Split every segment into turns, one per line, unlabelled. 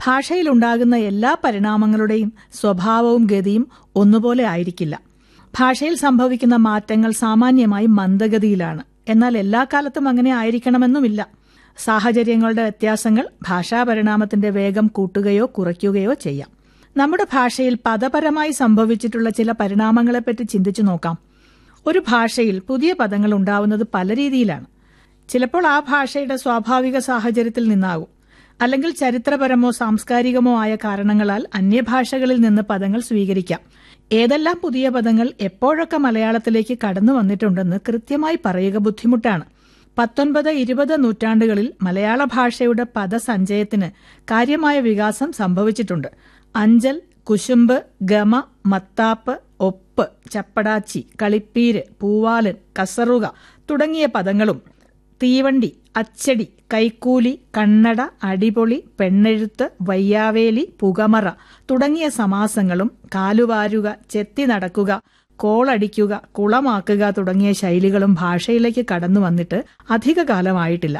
ഭാഷയിലുണ്ടാകുന്ന എല്ലാ പരിണാമങ്ങളുടെയും സ്വഭാവവും ഗതിയും ഒന്നുപോലെ ആയിരിക്കില്ല ഭാഷയിൽ സംഭവിക്കുന്ന മാറ്റങ്ങൾ സാമാന്യമായി മന്ദഗതിയിലാണ് എന്നാൽ എല്ലാ കാലത്തും അങ്ങനെ ആയിരിക്കണമെന്നുമില്ല സാഹചര്യങ്ങളുടെ വ്യത്യാസങ്ങൾ ഭാഷാപരിണാമത്തിന്റെ വേഗം കൂട്ടുകയോ കുറയ്ക്കുകയോ ചെയ്യാം നമ്മുടെ ഭാഷയിൽ പദപരമായി സംഭവിച്ചിട്ടുള്ള ചില പരിണാമങ്ങളെപ്പറ്റി ചിന്തിച്ചു നോക്കാം ഒരു ഭാഷയിൽ പുതിയ പദങ്ങൾ ഉണ്ടാവുന്നത് പല രീതിയിലാണ് ചിലപ്പോൾ ആ ഭാഷയുടെ സ്വാഭാവിക സാഹചര്യത്തിൽ നിന്നാകും അല്ലെങ്കിൽ ചരിത്രപരമോ സാംസ്കാരികമോ ആയ കാരണങ്ങളാൽ അന്യഭാഷകളിൽ നിന്ന് പദങ്ങൾ സ്വീകരിക്കാം ഏതെല്ലാം പുതിയ പദങ്ങൾ എപ്പോഴൊക്കെ മലയാളത്തിലേക്ക് കടന്നു വന്നിട്ടുണ്ടെന്ന് കൃത്യമായി പറയുക ബുദ്ധിമുട്ടാണ് പത്തൊൻപത് ഇരുപത് നൂറ്റാണ്ടുകളിൽ മലയാള ഭാഷയുടെ പദസഞ്ചയത്തിന് കാര്യമായ വികാസം സംഭവിച്ചിട്ടുണ്ട് അഞ്ചൽ കുശുമ്പ് ഗമ മത്താപ്പ് ഒപ്പ് ചപ്പടാച്ചി കളിപ്പീര് പൂവാലൻ കസറുക തുടങ്ങിയ പദങ്ങളും തീവണ്ടി അച്ചടി കൈക്കൂലി കണ്ണട അടിപൊളി പെണ്ണെഴുത്ത് വയ്യാവേലി പുകമറ തുടങ്ങിയ സമാസങ്ങളും കാലുവാരുക ചെത്തി നടക്കുക കോളടിക്കുക കുളമാക്കുക തുടങ്ങിയ ശൈലികളും ഭാഷയിലേക്ക് കടന്നു വന്നിട്ട് അധിക കാലമായിട്ടില്ല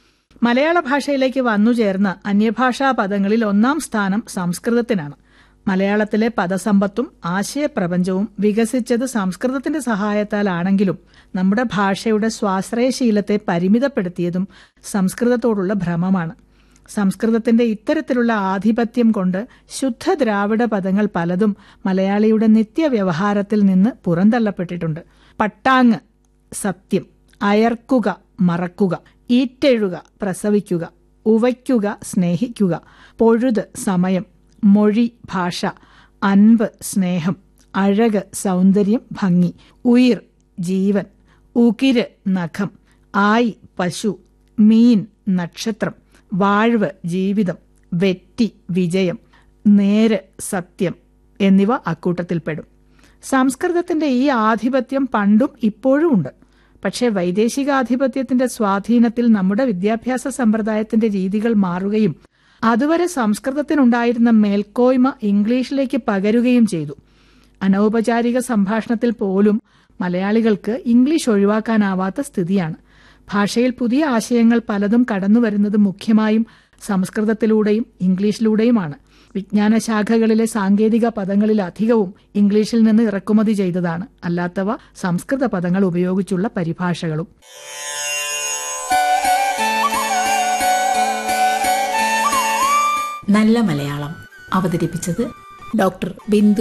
മലയാള ഭാഷയിലേക്ക് വന്നു ചേർന്ന അന്യഭാഷാ പദങ്ങളിൽ ഒന്നാം സ്ഥാനം സംസ്കൃതത്തിനാണ് മലയാളത്തിലെ പദസമ്പത്തും ആശയപ്രപഞ്ചവും വികസിച്ചത് സംസ്കൃതത്തിന്റെ സഹായത്താലാണെങ്കിലും നമ്മുടെ ഭാഷയുടെ സ്വാശ്രയശീലത്തെ പരിമിതപ്പെടുത്തിയതും സംസ്കൃതത്തോടുള്ള ഭ്രമമാണ് സംസ്കൃതത്തിന്റെ ഇത്തരത്തിലുള്ള ആധിപത്യം കൊണ്ട് ശുദ്ധ ദ്രാവിഡ പദങ്ങൾ പലതും മലയാളിയുടെ നിത്യവ്യവഹാരത്തിൽ നിന്ന് പുറന്തള്ളപ്പെട്ടിട്ടുണ്ട് പട്ടാങ് സത്യം അയർക്കുക മറക്കുക ഈറ്റെഴുക പ്രസവിക്കുക ഉവയ്ക്കുക സ്നേഹിക്കുക പൊഴുത് സമയം മൊഴി ഭാഷ അൻപ് സ്നേഹം അഴക് സൗന്ദര്യം ഭംഗി ഉയിർ ജീവൻ ഉകിര് നഖം ആയി പശു മീൻ നക്ഷത്രം വാഴ്വ് ജീവിതം വെറ്റി വിജയം നേര് സത്യം എന്നിവ അക്കൂട്ടത്തിൽപ്പെടും സംസ്കൃതത്തിന്റെ ഈ ആധിപത്യം പണ്ടും ഇപ്പോഴും ഉണ്ട് പക്ഷേ വൈദേശികാധിപത്യത്തിന്റെ സ്വാധീനത്തിൽ നമ്മുടെ വിദ്യാഭ്യാസ സമ്പ്രദായത്തിന്റെ രീതികൾ മാറുകയും അതുവരെ സംസ്കൃതത്തിനുണ്ടായിരുന്ന മേൽക്കോയ്മ ഇംഗ്ലീഷിലേക്ക് പകരുകയും ചെയ്തു അനൗപചാരിക സംഭാഷണത്തിൽ പോലും മലയാളികൾക്ക് ഇംഗ്ലീഷ് ഒഴിവാക്കാനാവാത്ത സ്ഥിതിയാണ് ഭാഷയിൽ പുതിയ ആശയങ്ങൾ പലതും കടന്നുവരുന്നത് മുഖ്യമായും സംസ്കൃതത്തിലൂടെയും ഇംഗ്ലീഷിലൂടെയുമാണ് വിജ്ഞാന ശാഖകളിലെ സാങ്കേതിക പദങ്ങളിൽ അധികവും ഇംഗ്ലീഷിൽ നിന്ന് ഇറക്കുമതി ചെയ്തതാണ് അല്ലാത്തവ സംസ്കൃത പദങ്ങൾ ഉപയോഗിച്ചുള്ള പരിഭാഷകളും
നല്ല മലയാളം അവതരിപ്പിച്ചത് ഡോക്ടർ ബിന്ദു